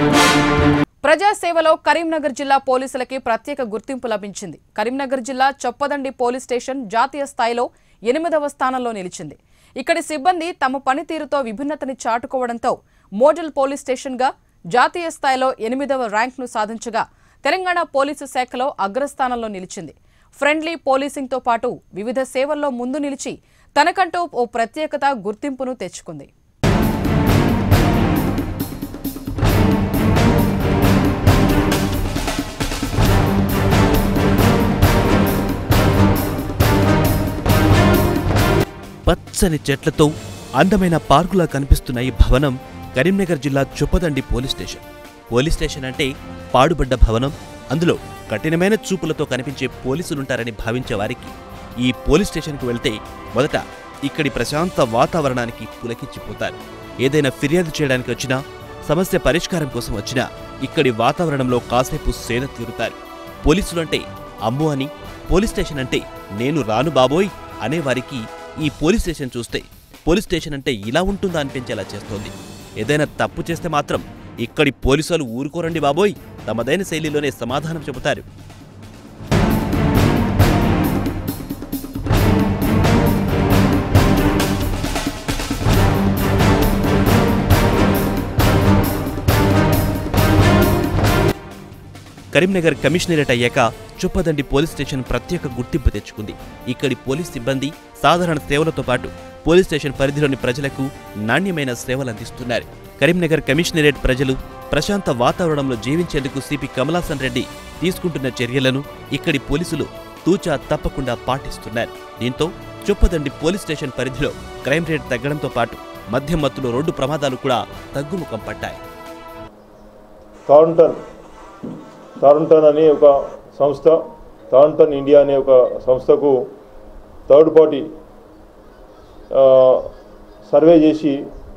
ప్రజాసేవలో కరీంనగర్ జిల్లా పోలీసులకి ప్రత్యేక గుర్తింపు లభించింది కరీంనగర్ జిల్లా చొప్పదండి పోలీస్ స్టేషన్ జాతీయ స్థాయిలో ఎనిమిదవ స్థానంలో నిలిచింది ఇక్కడి సిబ్బంది తమ పనితీరుతో విభిన్నతని చాటుకోవడంతో మోడల్ పోలీస్ స్టేషన్గా జాతీయ స్థాయిలో ఎనిమిదవ ర్యాంక్ను సాధించగా తెలంగాణ పోలీసు శాఖలో అగ్రస్థానంలో నిలిచింది ఫ్రెండ్లీ పోలీసింగ్తో పాటు వివిధ సేవల్లో ముందు నిలిచి తనకంటూ ఓ ప్రత్యేకత గుర్తింపును తెచ్చుకుంది పచ్చని చెట్లతో అందమైన పార్కులా కనిపిస్తున్న ఈ భవనం కరీంనగర్ జిల్లా Choppadandi police station police station అంటే పాడుబడ్డ భవనం అందులో కఠినమైన చూపులతో కనిపించే పోలీసులుంటారని భావించే వారికి ఈ పోలీస్ స్టేషన్కు వెళ్తే మొదట ఇక్కడి ప్రశాంత వాతావరణానికి పులకించిపోతారు ఏదైనా ఫిర్యాదు చేయడానికి వచ్చినా సమస్య పరిష్కారం కోసం వచ్చినా ఇక్కడి వాతావరణంలో కాసేపు సేద తీరుతారు పోలీసులంటే అమ్ము అని పోలీస్ స్టేషన్ అంటే నేను రాను బాబోయ్ అనేవారికి ఈ పోలీస్ స్టేషన్ చూస్తే పోలీస్ స్టేషన్ అంటే ఇలా ఉంటుందా అనిపించేలా చేస్తోంది ఏదైనా తప్పు చేస్తే మాత్రం ఇక్కడి పోలీసులు ఊరుకోరండి బాబోయ్ తమదైన శైలిలోనే సమాధానం చెబుతారు కరీంనగర్ కమిషనరేట్ అయ్యాక చుప్పదండి పోలీస్ స్టేషన్ ప్రత్యేక గుర్తింపు తెచ్చుకుంది ఇక్కడి పోలీస్ సిబ్బంది సాధారణ సేవలతో పాటు పోలీస్ స్టేషన్ పరిధిలోని ప్రజలకు నాణ్యమైన సేవలు అందిస్తున్నారు కరీంనగర్ కమిషనరేట్ ప్రజలు ప్రశాంత వాతావరణంలో జీవించేందుకు సిపి కమలాసన్ రెడ్డి తీసుకుంటున్న చర్యలను ఇక్కడి పోలీసులు తూచా తప్పకుండా పాటిస్తున్నారు దీంతో చుప్పదండి పోలీస్ స్టేషన్ పరిధిలో క్రైమ్ రేట్ తగ్గడంతో పాటు మధ్య మత్తులో రోడ్డు ప్రమాదాలు కూడా తగ్గుముఖం పట్టాయి థార్న్టన్ థార్న్టన్ అనే ఒక సంస్థ థార్న్టన్ ఇండియా అనే ఒక సంస్థకు థర్డ్ పార్టీ ఆ, సర్వే చేసి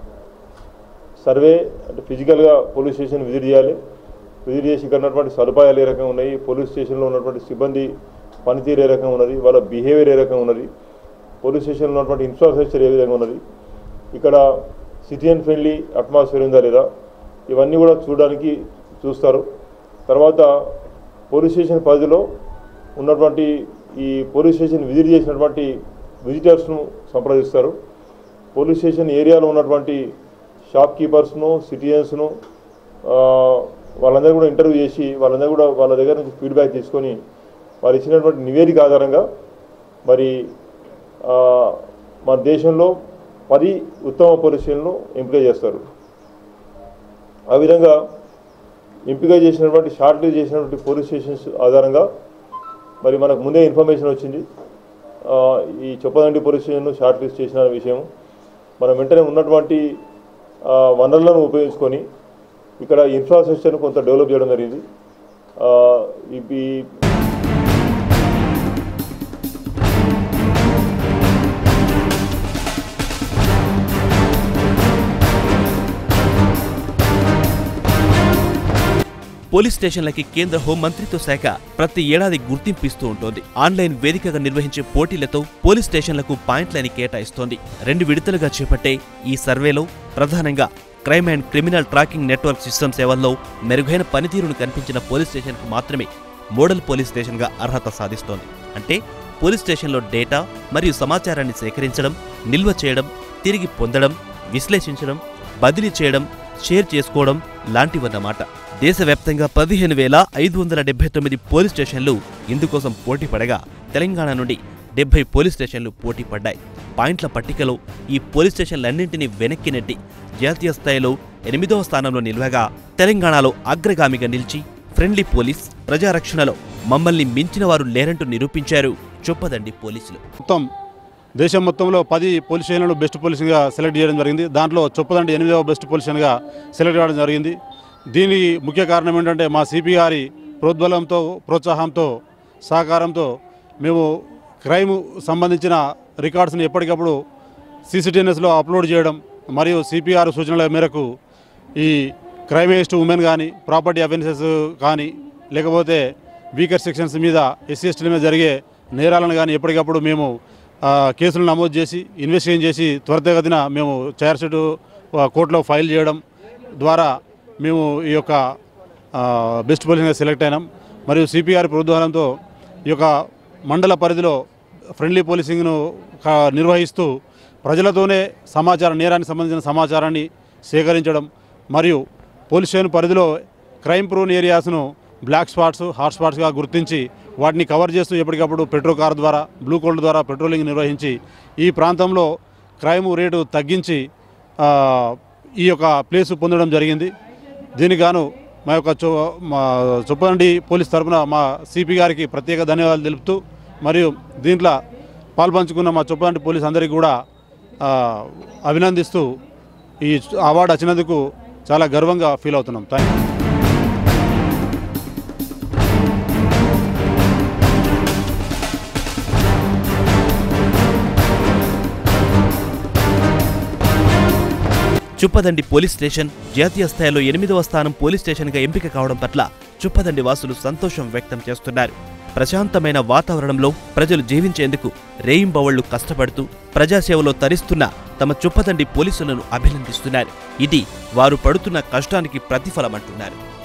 సర్వే అంటే ఫిజికల్గా పోలీస్ స్టేషన్ విజిట్ చేయాలి విజిట్ చేసి ఇక్కడ ఉన్నటువంటి సదుపాయాలు ఏ రకంగా ఉన్నాయి పోలీస్ స్టేషన్లో ఉన్నటువంటి సిబ్బంది పనితీరు ఏ రకంగా ఉన్నది వాళ్ళ బిహేవియర్ ఏ రకంగా ఉన్నది పోలీస్ స్టేషన్లో ఉన్నటువంటి ఇన్ఫ్రాస్ట్రక్చర్ ఏ విధంగా ఉన్నది ఇక్కడ సిటిజన్ ఫ్రెండ్లీ అట్మాస్ఫియర్ ఉందా లేదా ఇవన్నీ కూడా చూడడానికి చూస్తారు తర్వాత పోలీస్ స్టేషన్ పరిధిలో ఉన్నటువంటి ఈ పోలీస్ స్టేషన్ విజిట్ చేసినటువంటి విజిటర్స్ను సంప్రదిస్తారు పోలీస్ స్టేషన్ ఏరియాలో ఉన్నటువంటి షాప్ కీపర్స్ను సిటిజన్స్ను ఆ, వాళ్ళందరూ కూడా ఇంటర్వ్యూ చేసి వాళ్ళందరూ కూడా వాళ్ళ దగ్గర నుంచి ఫీడ్బ్యాక్ తీసుకొని వారు ఇచ్చినటువంటి నివేదిక ఆధారంగా మరి ఆ, మన దేశంలో పది ఉత్తమ పోలీస్ స్టేషన్లు ఎంపిక చేస్తారు ఆ విధంగా ఎంపిక చేసినటువంటి షార్ట్ లిస్ట్ చేసినటువంటి పోలీస్ స్టేషన్స్ ఆధారంగా మరి మనకు ముందే ఇన్ఫర్మేషన్ వచ్చింది ఆ, ఈ చొప్పదండి పోలీస్ స్టేషన్ను షార్ట్ లిస్ట్ చేసిన విషయం మనం వెంటనే ఉన్నటువంటి ఆ, వనరులను ఉపయోగించుకొని ఇక్కడ ఇన్ఫ్రాస్ట్రక్చర్ను కొంత డెవలప్ చేయడం జరిగింది ఆ, ఈ ఈ పోలీస్ స్టేషన్లకి కేంద్ర హోం మంత్రిత్వ శాఖ ప్రతి ఏడాది గుర్తింపు ఇస్తూ ఉంటుంది ఆన్లైన్ వేదికగా నిర్వహించే పోటీలతో పోలీస్ స్టేషన్లకు పాయింట్లని కేటాయిస్తోంది రెండు విడతలుగా చేపట్టే ఈ సర్వేలో ప్రధానంగా crime and criminal tracking network system సేవల్లో మెరుగైన పనితీరును కనిపించిన పోలీస్ స్టేషన్కు మాత్రమే మోడల్ పోలీస్ స్టేషన్గా అర్హత సాధిస్తోంది అంటే పోలీస్ స్టేషన్లో డేటా మరియు సమాచారాన్ని సేకరించడం నిల్వ చేయడం తిరిగి పొందడం విశ్లేషించడం బదిలీ చేయడం షేర్ చేసుకోవడం లాంటివన్నమాట దేశవ్యాప్తంగా పదిహేను వేల ఐదు వందల డెబ్బై తొమ్మిది పోలీస్ స్టేషన్లు ఇందుకోసం పోటీ పడగా తెలంగాణ నుండి డెబ్బై పోలీస్ స్టేషన్లు పోటీ పడ్డాయి పాయింట్ల పట్టికలో ఈ పోలీస్ స్టేషన్లన్నింటినీ వెనక్కి నెట్టి జాతీయ స్థాయిలో ఎనిమిదవ స్థానంలో నిలవగా తెలంగాణలో అగ్రగామిగా నిలిచి ఫ్రెండ్లీ పోలీస్ ప్రజారక్షణలో మమ్మల్ని మించిన వారు లేరంటూ నిరూపించారు చొప్పదండి పోలీసులు మొత్తం దేశం మొత్తంలో పది పోలీస్ స్టేషన్లను బెస్ట్ పోలీసుగా సెలెక్ట్ చేయడం జరిగింది దాంట్లో చొప్పదండి ఎనిమిదవ బెస్ట్ పోలీసుగా సెలెక్ట్ కావడం జరిగింది దీనికి ముఖ్య కారణం ఏంటంటే మా సిపి గారి ప్రోద్బలంతో ప్రోత్సాహంతో సహకారంతో మేము క్రైమ్ సంబంధించిన రికార్డ్స్ని ఎప్పటికప్పుడు సీసీటీఎన్ఎస్లో అప్లోడ్ చేయడం మరియు సిపిఆర్ సూచనల మేరకు ఈ క్రైమ్ అగేన్స్ట్ ఉమెన్ కానీ ప్రాపర్టీ అఫెన్సెస్ కానీ లేకపోతే వీకర్ సెక్షన్స్ మీద ఎస్సీ ఎస్టీల మీద జరిగే నేరాలను కానీ ఎప్పటికప్పుడు మేము ఆ, కేసులు నమోదు చేసి ఇన్వెస్టిగేషన్ చేసి త్వరితగతిన మేము ఛార్జ్షీట్ కోర్టులో ఫైల్ చేయడం ద్వారా మేము ఈ యొక్క ఆ, బెస్ట్ పోలీసింగ్గా సెలెక్ట్ అయినాం మరియు సిపిఆర్ ప్రోద్బలంతో ఈ యొక్క మండల పరిధిలో ఫ్రెండ్లీ పోలీసింగ్ను కా- నిర్వహిస్తూ ప్రజలతోనే సమాచారం నేరానికి సంబంధించిన సమాచారాన్ని సేకరించడం మరియు పోలీస్ స్టేషన్ పరిధిలో క్రైమ్ ప్రోన్ ఏరియాస్ను బ్లాక్ స్పాట్స్ హాట్ స్పాట్స్గా గుర్తించి వాటిని కవర్ చేస్తూ ఎప్పటికప్పుడు పెట్రో కార్ ద్వారా బ్లూ కోల్డ్ ద్వారా పెట్రోలింగ్ నిర్వహించి ఈ ప్రాంతంలో క్రైమ్ రేటు తగ్గించి ఆ, ఈ యొక్క ప్లేస్ పొందడం జరిగింది దీనికి గాను మా యొక్క చొ మా చొప్పదండి పోలీస్ తరపున మా సిపి గారికి ప్రత్యేక ధన్యవాదాలు తెలుపుతూ మరియు దీంట్లో పాల్పంచుకున్న మా చొప్పదండి పోలీస్ అందరికీ కూడా ఆ, అభినందిస్తూ ఈ అవార్డు వచ్చినందుకు చాలా గర్వంగా ఫీల్ అవుతున్నాం thank you Choppadandi police station జాతీయ స్థాయిలో ఎనిమిదవ స్థానం పోలీస్ స్టేషన్గా ఎంపిక కావడం పట్ల చుప్పదండి వాసులు సంతోషం వ్యక్తం చేస్తున్నారు ప్రశాంతమైన వాతావరణంలో ప్రజలు జీవించేందుకు రేయింబవళ్లు కష్టపడుతూ ప్రజాసేవలో తరిస్తున్న తమ చుప్పదండి పోలీసులను అభినందిస్తున్నారు ఇది వారు పడుతున్న కష్టానికి ప్రతిఫలమంటున్నారు